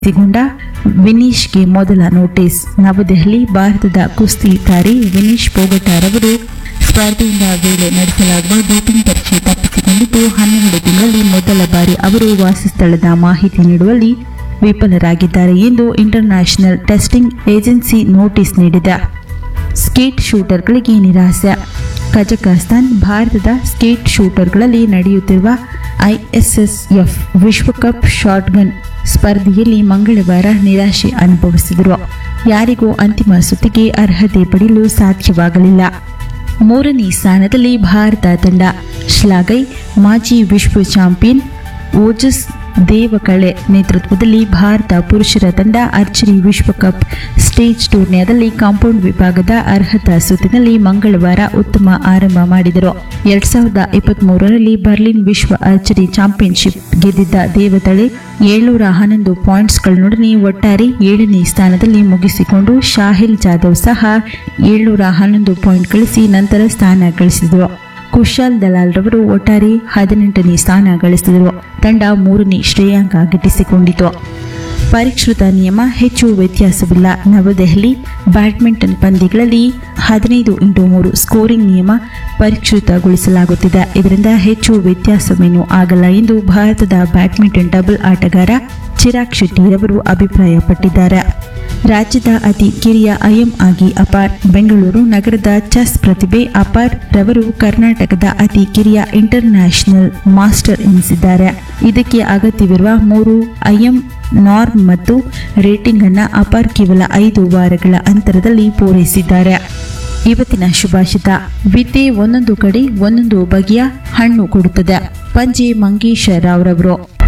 ಸಿಗೊಂಡ ವಿನೀಶ್ಗೆ ಮೊದಲ ನೋಟಿಸ್ ನವದೆಹಲಿ ಭಾರತದ ಕುಸ್ತಿ ತಾರೆ ವಿನೀಶ್ ಪೋಗಟಾರವರು ಸ್ಪರ್ಧೆಯಿಂದ ವೇಳೆ ನಡೆಸಲಾಗುವ ಡೋಪಿಂಗ್ ಪರೀಕ್ಷೆ ತಪ್ಪಿಸಿಕೊಂಡಿದ್ದು ಹನ್ನೆರಡು ತಿಂಗಳಲ್ಲಿ ಮೊದಲ ಬಾರಿ ಅವರು ವಾಸಸ್ಥಳದ ಮಾಹಿತಿ ನೀಡುವಲ್ಲಿ ವಿಫಲರಾಗಿದ್ದಾರೆ ಎಂದು ಇಂಟರ್ನ್ಯಾಷನಲ್ ಟೆಸ್ಟಿಂಗ್ ಏಜೆನ್ಸಿ ನೋಟಿಸ್ ನೀಡಿದೆ ಸ್ಕೇಟ್ ಶೂಟರ್ಗಳಿಗೆ ನಿರಾಸೆ ಕಜಕಸ್ತಾನ್ ಭಾರತದ ಸ್ಕೇಟ್ ಶೂಟರ್ಗಳಲ್ಲಿ ನಡೆಯುತ್ತಿರುವ ಐಎಸ್ಎಸ್ಎಫ್ ವಿಶ್ವಕಪ್ ಶಾಟ್ಗನ್ ಸ್ಪರ್ಧೆಯಲ್ಲಿ ಮಂಗಳವಾರ ನಿರಾಶೆ ಅನುಭವಿಸಿದರು ಯಾರಿಗೂ ಅಂತಿಮ ಸುತ್ತಿಗೆ ಅರ್ಹತೆ ಪಡೆಯಲು ಸಾಧ್ಯವಾಗಲಿಲ್ಲ ಮೂರನೇ ಸ್ಥಾನದಲ್ಲಿ ಭಾರತ ತಂಡ ಶ್ಲಾಘೈ ಮಾಜಿ ವಿಶ್ವ ಚಾಂಪಿಯನ್ ಓಜಸ್ ದೇವಕಳೆ ನೇತೃತ್ವದಲ್ಲಿ ಭಾರತ ಪುರುಷರ ತಂಡ ಆರ್ಚರಿ ವಿಶ್ವಕಪ್ ಸ್ಟೇಜ್ ಟೂರ್ನಿಯಾದಲ್ಲಿ ಕಾಂಪೌಂಡ್ ವಿಭಾಗದ ಅರ್ಹತಾ ಸುತ್ತಿನಲ್ಲಿ ಮಂಗಳವಾರ ಉತ್ತಮ ಆರಂಭ ಮಾಡಿದರು ಎರಡ್ ಸಾವಿರದ ಇಪ್ಪತ್ತ್ ಮೂರರಲ್ಲಿ ಬರ್ಲಿನ್ ವಿಶ್ವ ಆರ್ಚರಿ ಚಾಂಪಿಯನ್ಶಿಪ್ ಗೆದ್ದಿದ್ದ ದೇವತಳೆ ಏಳ್ನೂರ ಹನ್ನೊಂದು ಪಾಯಿಂಟ್ಸ್ಗಳನ್ನೊಡನೆ ಒಟ್ಟಾರೆ ಏಳನೇ ಸ್ಥಾನದಲ್ಲಿ ಮುಗಿಸಿಕೊಂಡು ಶಾಹಿಲ್ ಜಾಧವ್ ಸಹ ಏಳ್ನೂರ ಹನ್ನೊಂದು ಪಾಯಿಂಟ್ ಗಳಿಸಿ ನಂತರ ಸ್ಥಾನ ಗಳಿಸಿದರು ಕುಶಾಲ್ ದಲಾಲ್ ರವರು ಒಟ್ಟಾರೆ ಹದಿನೆಂಟನೇ ಸ್ಥಾನ ಗಳಿಸಿದರು ತಂಡ ಮೂರನೇ ಶ್ರೇಯಾಂಕ ಗಿಟ್ಟಿಸಿಕೊಂಡಿತು ಪರಿಷ್ಕೃತ ನಿಯಮ ಹೆಚ್ಚು ವ್ಯತ್ಯಾಸವಿಲ್ಲ ನವದೆಹಲಿ ಬ್ಯಾಡ್ಮಿಂಟನ್ ಪಂದ್ಯಗಳಲ್ಲಿ ಹದಿನೈದು ಇಂಟು ಮೂರು ಸ್ಕೋರಿಂಗ್ ನಿಯಮ ಪರಿಷ್ಕೃತಗೊಳಿಸಲಾಗುತ್ತಿದೆ ಇದರಿಂದ ಹೆಚ್ಚು ವ್ಯತ್ಯಾಸವೇನೂ ಆಗಲ್ಲ ಎಂದು ಭಾರತದ ಬ್ಯಾಡ್ಮಿಂಟನ್ ಡಬಲ್ ಆಟಗಾರ ಚಿರಾಗ್ ಶೆಟ್ಟಿರವರು ಅಭಿಪ್ರಾಯಪಟ್ಟಿದ್ದಾರೆ ರಾಜ್ಯದ ಅತಿ ಕಿರಿಯ ಐಎಂ ಆಗಿ ಅಪಾರ್ ಬೆಂಗಳೂರು ನಗರದ ಚೆಸ್ ಪ್ರತಿಭೆ ಅಪಾರ್ ರವರು ಕರ್ನಾಟಕದ ಅತಿ ಕಿರಿಯ ಇಂಟರ್ನ್ಯಾಷನಲ್ ಮಾಸ್ಟರ್ ಎನಿಸಿದ್ದಾರೆ ಇದಕ್ಕೆ ಅಗತ್ಯವಿರುವ ಮೂರು ಐಎಂ ನಾರ್ಮ್ ಮತ್ತು ರೇಟಿಂಗ್ ಅನ್ನ ಅಪಾರ್ ಕೇವಲ ಐದು ವಾರಗಳ ಅಂತರದಲ್ಲಿ ಪೂರೈಸಿದ್ದಾರೆ ಇವತ್ತಿನ ಶುಭಾಷಿತ ವಿದ್ಯೆ ಒಂದೊಂದು ಕಡೆ ಒಂದೊಂದು ಬಗೆಯ ಹಣ್ಣು ಕೊಡುತ್ತದೆ ಪಂಜೆ ಮಂಗೇಶ ರಾವ್ರವರು